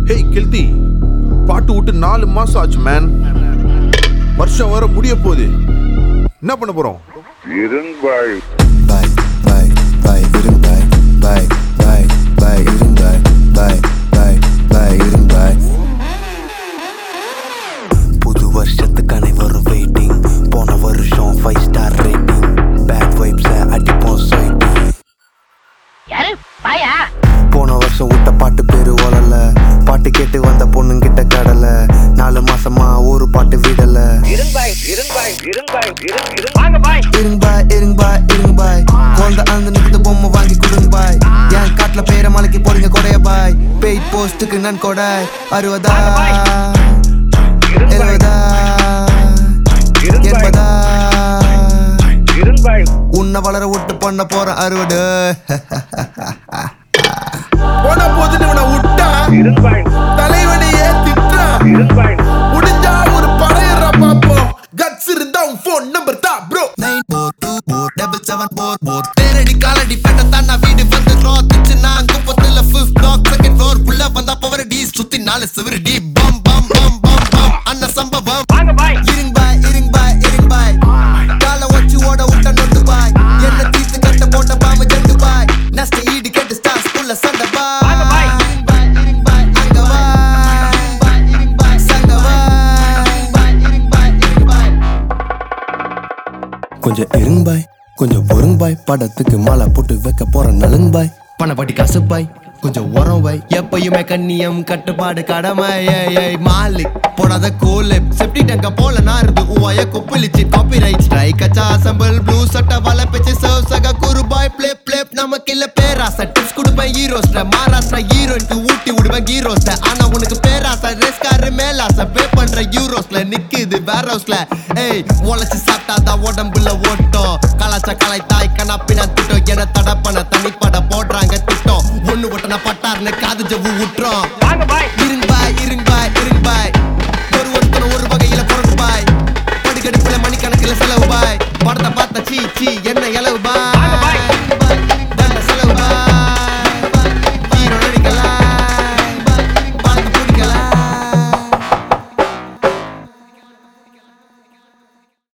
Hey கெல்தி பாட்டு விட்டு நாலு மாசம் ஆச்சு மேன் வருஷம் வர முடிய போகுது என்ன பண்ண போறோம் இரும்பாய் Bye, bye, bye, இரும் bye, bye, bye, bye, இரும் bye, bye, bye, bye, இரும் bye. புது வருஷத்துக்கு அனைவரும் வெயிட்டிங் போன வருஷம் five star rating bad vibes அடிப்போம் சைட்டிங் யாரு பாயா போன வருஷம் விட்ட பாட்டு பேரு ஓலல பாட்டு கேட்டு வந்த பொண்ணுங்கிட்ட கடல நாலு மாசமா ஒரு பாட்டு விடல இருங்காய் இருங்காய் இருங்காய் இருங் இருங் வாங்க பாய் இருங்க பாய் இருங்க பாய் இருங்க பாய் குழந்தை அந்த நிறுத்த பொம்மை வாங்கி கொடுங்க பாய் என் காட்டுல பேர மலைக்கு போடுங்க கொடைய பாய் பெயிட் போஸ்ட்டுக்கு நன் கொடை அறுபதா எழுபதா எண்பதா இரும்பாய் உன்னை வளர விட்டு பண்ண போற அறுவடு போன போதுன்னு இவனை விட்டா இரும்பாய் தலைவனையே திட்டுறான் இரும்பாய் முடிஞ்சா ஒரு படையறா பாப்போம் கட்ஸ் இருந்தா உன் ஃபோன் நம்பர் தான் bro nine four two four double seven four four தேரடி காலடி பெட்ட தாண்டா வீடு வந்து ரோத்துச்சு நான் குப்பத்துல ஃபிஃப்த் டாக் செகண்ட் ஃப்ளோர் உள்ள வந்தா பவர் டி சுத்தி நாலு சிவரு டி பம் பம் பம் பம் பம் அண்ணா சம்பவம் வாங்க பாய் இருங்க பாய் இருங்க பாய் இருங்க பாய் கால வச்சு ஓட விட்ட நொண்டு பாய் என்ன தீத்து கட்ட போட்ட பாம்பு ஜண்டு பாய் நஷ்ட ஈடு கேட்டு ஸ்டார்ஸ் உள்ள சண்டை பாய் வாங்க பாய். இருங்க பாய், இருங்க பாய், அங்க வாய். சங்க வாய். இருங்க பாய். கொஞ்சம் இருங்க பாய் கொஞ்சம் பொறுங்க பாய் படத்துக்கு மாலை போட்டு வைக்க போற நலுங்க பாய் பணப்பாட்டி காசு பாய் கொஞ்சம் உரம் வை எப்பயுமே கண்ணியம் கட்டுப்பாடு கடமை ஏய், ஏய் மாலு போடாத கோலு செப்டி டங்க போல நாருது உவாய குப்பிலிச்சு காப்பி ரைட் ஸ்ட்ரைக் அச்சா அசம்பிள் ப்ளூ சட்டை வலை பிச்சு சர்வ் சக குரு பாய் ப்ளே ப்ளே நமக்கு இல்ல பேராசை டிப்ஸ் கொடுப்பேன் ஹீரோஸ்ல மகாராஷ்டிரா ஹீரோயினுக்கு ஊட்டி விடுவேன் ஹீரோஸ்ல ஆனா உனக்கு பேராசை ரேஸ்காரு மேலாசை பே பண்ற யூரோஸ்ல நிக்குது வேர் ஹவுஸ்ல ஏய் உழைச்சு சாப்பிட்டாதான் உடம்புல ஓட்டம் கலாச்சா கலை தாய் கணப்பின திட்டம் என தடப்பன தனிப்பட போடுறாங்க திட்டம் ஒண்ணு ஒட்டன பட்டார்னு காது ஜவ்வு விட்டுறோம் வாங்க